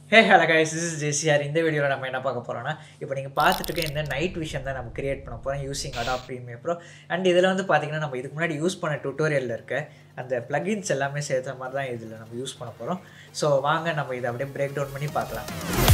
hey hello guys this is JCR இந்த வீடியோவில் நம்ம என்ன பார்க்க போகிறோம்னா இப்போ நீங்கள் பார்த்துட்டு இருக்க இந்த நைட் விஷன் தான் நம்ம கிரியேட் பண்ண போகிறோம் யூசிங் அடா ப்ரீமியர் ப்ரோ அண்ட் இதில் வந்து பார்த்தீங்கன்னா நம்ம இதுக்கு முன்னாடி யூஸ் பண்ண டுட்டோரியலில் இருக்க அந்த plugins எல்லாமே சேர்த்த மாதிரி தான் இதில் நம்ம யூஸ் பண்ண போகிறோம் ஸோ வாங்க நம்ம இதை அப்படியே பிரேக் டவுன் பண்ணி பார்க்கலாம்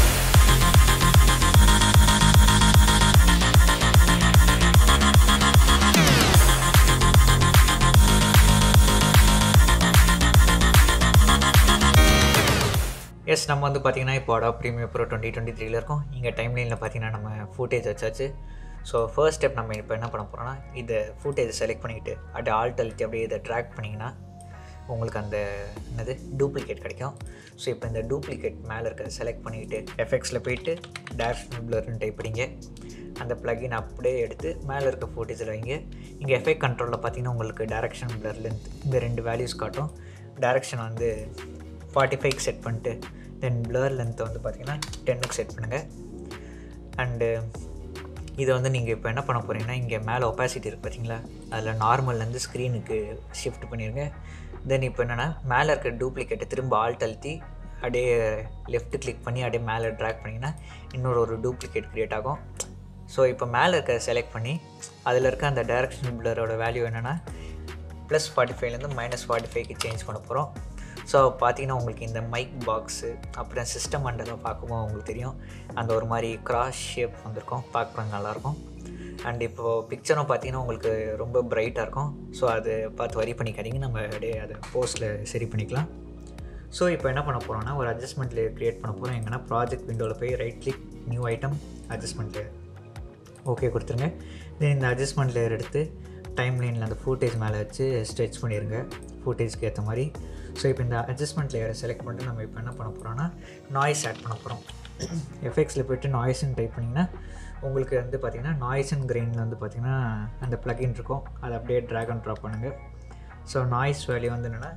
எஸ் நம்ம வந்து பார்த்தீங்கன்னா இப்போ அடா ப்ரீமியர் ப்ரோ டுவெண்ட்டி டுவெண்ட்டி த்ரீல இருக்கோம் இங்கே டைம் லைனில் பார்த்தீங்கன்னா நம்ம ஃபுட்டேஜ் வச்சாச்சு ஸோ ஃபர்ஸ்ட் ஸ்டெப் நம்ம இப்போ என்ன பண்ண போகிறோம்னா இதை ஃபுட்டேஜ் செலக்ட் பண்ணிக்கிட்டு அப்படியே ஆல்ட் அழுத்தி அப்படியே இதை ட்ராக் பண்ணிங்கன்னா உங்களுக்கு அந்த என்னது டூப்ளிகேட் கிடைக்கும் ஸோ இப்போ இந்த டூப்ளிகேட் மேலே இருக்கிறத செலக்ட் பண்ணிக்கிட்டு எஃபெக்ட்ஸில் போயிட்டு டேரக்ஷன் ப்ளர்னு டைப் பண்ணிங்க அந்த ப்ளகின் அப்படியே எடுத்து மேலே இருக்க ஃபோட்டேஜில் வைங்க இங்கே எஃபெக்ட் கண்ட்ரோலில் பார்த்தீங்கன்னா உங்களுக்கு டேரக்ஷன் ப்ளர் லென்த் இந்த ரெண்டு வேல்யூஸ் காட்டும் டேரக்ஷன் வந்து ஃபார்ட்டி ஃபைவ்க்கு செட் பண்ணிட்டு தென் ப்ளர் லென்த்தை வந்து பார்த்தீங்கன்னா டென்னுக்கு செட் பண்ணுங்கள் அண்டு இதை வந்து நீங்கள் இப்போ என்ன பண்ண போகிறீங்கன்னா இங்கே மேலே ஒப்பாசிட்டி இருக்குது பார்த்தீங்களா அதில் நார்மல்லேருந்து ஸ்க்ரீனுக்கு ஷிஃப்ட் பண்ணிடுங்க தென் இப்போ என்னென்னா மேலே இருக்க டூப்ளிகேட்டை திரும்ப ஆல்ட் அழுத்தி அப்படியே லெஃப்ட் கிளிக் பண்ணி அப்படியே மேலே ட்ராக் பண்ணிங்கன்னா இன்னொரு ஒரு டூப்ளிகேட் க்ரியேட் ஆகும் ஸோ இப்போ மேலே இருக்க செலக்ட் பண்ணி அதில் இருக்க அந்த டைரக்ஷன் பிளரோட வேல்யூ என்னென்னா ப்ளஸ் ஃபார்ட்டி ஃபைவ்லேருந்து மைனஸ் ஃபார்ட்டி ஃபைவ்க்கு சேஞ்ச் பண்ண போகிறோம் ஸோ பார்த்தீங்கன்னா உங்களுக்கு இந்த மைக் பாக்ஸு அப்புறம் சிஸ்டம் அண்டெல்லாம் பார்க்கும்போது உங்களுக்கு தெரியும் அந்த ஒரு மாதிரி கிராஸ் ஷேப் வந்திருக்கும் பார்க்குறது நல்லாயிருக்கும் அண்ட் இப்போது பிக்சரும் பார்த்தீங்கன்னா உங்களுக்கு ரொம்ப பிரைட்டாக இருக்கும் ஸோ அது பார்த்து வரி பண்ணிக்காதீங்க நம்ம அப்படியே அதை போஸ்ட்டில் சரி பண்ணிக்கலாம் ஸோ இப்போ என்ன பண்ண போகிறோம்னா ஒரு அட்ஜஸ்ட்மெண்ட் லேயர் க்ரியேட் பண்ண போகிறோம் எங்கன்னா ப்ராஜெக்ட் விண்டோவில் போய் right click new item adjustment layer okay கொடுத்துருங்க தென் இந்த அட்ஜஸ்ட்மெண்ட் லேயர் எடுத்து டைம் லைனில் அந்த ஃபூட்டேஜ் மேலே வச்சு ஸ்ட்ரெச் பண்ணிடுங்க ஃபூட்டேஜ்க்கு ஏற்ற மாதிரி ஸோ இப்போ இந்த அட்ஜஸ்ட்மெண்ட் லேயரை செலக்ட் பண்ணிட்டு நம்ம இப்போ என்ன பண்ண போகிறோம்னா நாய்ஸ் ஆட் பண்ண போகிறோம் எஃபெக்ட்ஸில் போய்ட்டு நாய்ஸ்ன்னு டைப் பண்ணிங்கன்னா உங்களுக்கு வந்து பார்த்திங்கன்னா நாய்ஸ் அண்ட் கிரெயினில் வந்து பார்த்திங்கன்னா அந்த ப்ளகின் இருக்கும் அதை அப்படியே ட்ராக் அண்ட் ட்ராப் பண்ணுங்கள் ஸோ நாய்ஸ் வேல்யூ வந்து என்னென்னா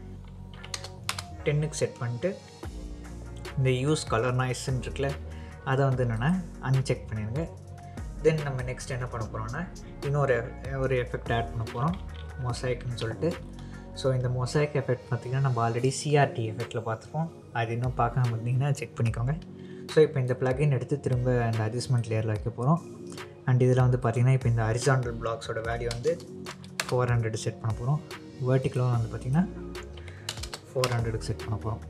டென்னுக்கு செட் பண்ணிட்டு இந்த யூஸ் கலர் நாய்ஸ்ன்னு இருக்குல்ல அதை வந்து என்னென்னா அன்செக் பண்ணிடுங்க தென் நம்ம நெக்ஸ்ட் என்ன பண்ண போகிறோம்னா இன்னொரு ஒரு எஃபெக்ட் ஆட் பண்ண போகிறோம் மொசைக்னு சொல்லிட்டு ஸோ இந்த மொசைக் எஃபெக்ட் பார்த்திங்கன்னா நம்ம ஆல்ரெடி சிஆர்டி எஃபெக்டில் பார்த்துருப்போம் அது இன்னும் பார்க்காம இருந்தீங்கன்னா செக் பண்ணிக்கோங்க ஸோ இப்போ இந்த ப்ளகின் எடுத்து திரும்ப அந்த அட்ஜஸ்ட்மெண்ட் லேயரில் வைக்க போகிறோம் அண்ட் இதில் வந்து பார்த்திங்கன்னா இப்போ இந்த ஹரிசாண்டல் பிளாக்ஸோட வேல்யூ வந்து ஃபோர் ஹண்ட்ரட் செட் பண்ண போகிறோம் வேர்ட்டிக்கலும் வந்து பார்த்திங்கன்னா ஃபோர் ஹண்ட்ரடுக்கு செட் பண்ண போகிறோம்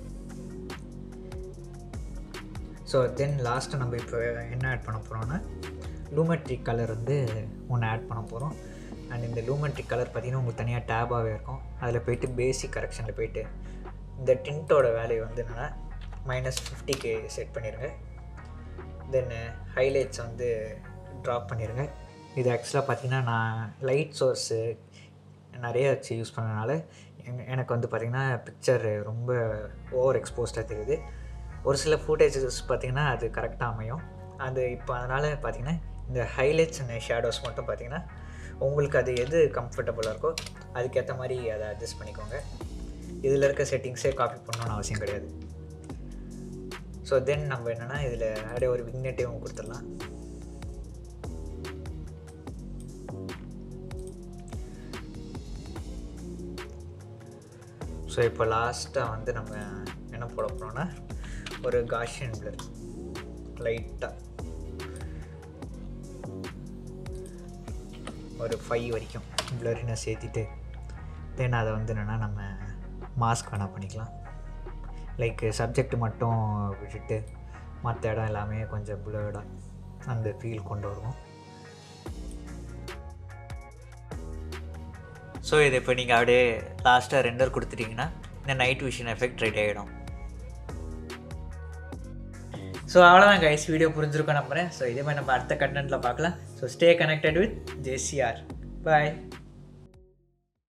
ஸோ தென் லாஸ்ட்டு நம்ம இப்போ என்ன ஆட் பண்ண போகிறோம்னா லூமெட்ரிக் கலர் வந்து ஒன்று ஆட் பண்ண போகிறோம் அண்ட் இந்த லூமெட்ரிக் கலர் பார்த்திங்கன்னா உங்களுக்கு தனியாக டேபாகவே இருக்கும் அதில் போயிட்டு பேசிக் கரெக்ஷனில் போயிட்டு இந்த டின்ட்டோட வேல்யூ வந்து என்னென்னா மைனஸ் ஃபிஃப்டிக்கு செட் பண்ணிடுங்க தென் ஹைலைட்ஸ் வந்து ட்ராப் பண்ணிடுங்க இது ஆக்சுவலாக பார்த்திங்கன்னா நான் லைட் சோர்ஸு நிறைய வச்சு யூஸ் பண்ணனால எனக்கு வந்து பார்த்திங்கன்னா பிக்சர் ரொம்ப ஓவர் எக்ஸ்போஸ்டாக தெரியுது ஒரு சில ஃபுட்டேஜஸ் பார்த்திங்கன்னா அது கரெக்டாக அமையும் அது இப்போ அதனால் பார்த்திங்கன்னா இந்த ஹைலைட்ஸ் அண்ட் ஷேடோஸ் மட்டும் பார்த்திங்கன்னா உங்களுக்கு அது எது கம்ஃபர்டபுளாக இருக்கோ அதுக்கேற்ற மாதிரி அதை அட்ஜஸ்ட் பண்ணிக்கோங்க இதில் இருக்க செட்டிங்ஸே காப்பி பண்ணணும்னு அவசியம் கிடையாது ஸோ தென் நம்ம என்னென்னா இதில் அப்படியே ஒரு விக்னேட்டிவும் கொடுத்துடலாம் ஸோ இப்போ லாஸ்ட்டாக வந்து நம்ம என்ன போட போகிறோம்னா ஒரு காஷியன் பிளர் லைட்டாக ஒரு ஃபைவ் வரைக்கும் பிளரினை சேர்த்திட்டு தென் அதை வந்து என்னென்னா நம்ம மாஸ்க் வேணால் பண்ணிக்கலாம் லைக் சப்ஜெக்ட் மட்டும் விட்டுட்டு மற்ற இடம் எல்லாமே கொஞ்சம் பிளர்டாக அந்த ஃபீல் கொண்டு வருவோம் ஸோ இது இப்போ நீங்கள் அப்படியே லாஸ்ட்டாக ரெண்டர் கொடுத்துட்டிங்கன்னா இந்த நைட் விஷன் எஃபெக்ட் ரெடி ஆகிடும் ஸோ அவ்வளோதான் கைஸ் வீடியோ புரிஞ்சிருக்கோம் நம்புகிறேன் ஸோ இதே மாதிரி நம்ம அடுத்த கண்டென்ட்டில் பார்க்கலாம் so stay connected with JCR bye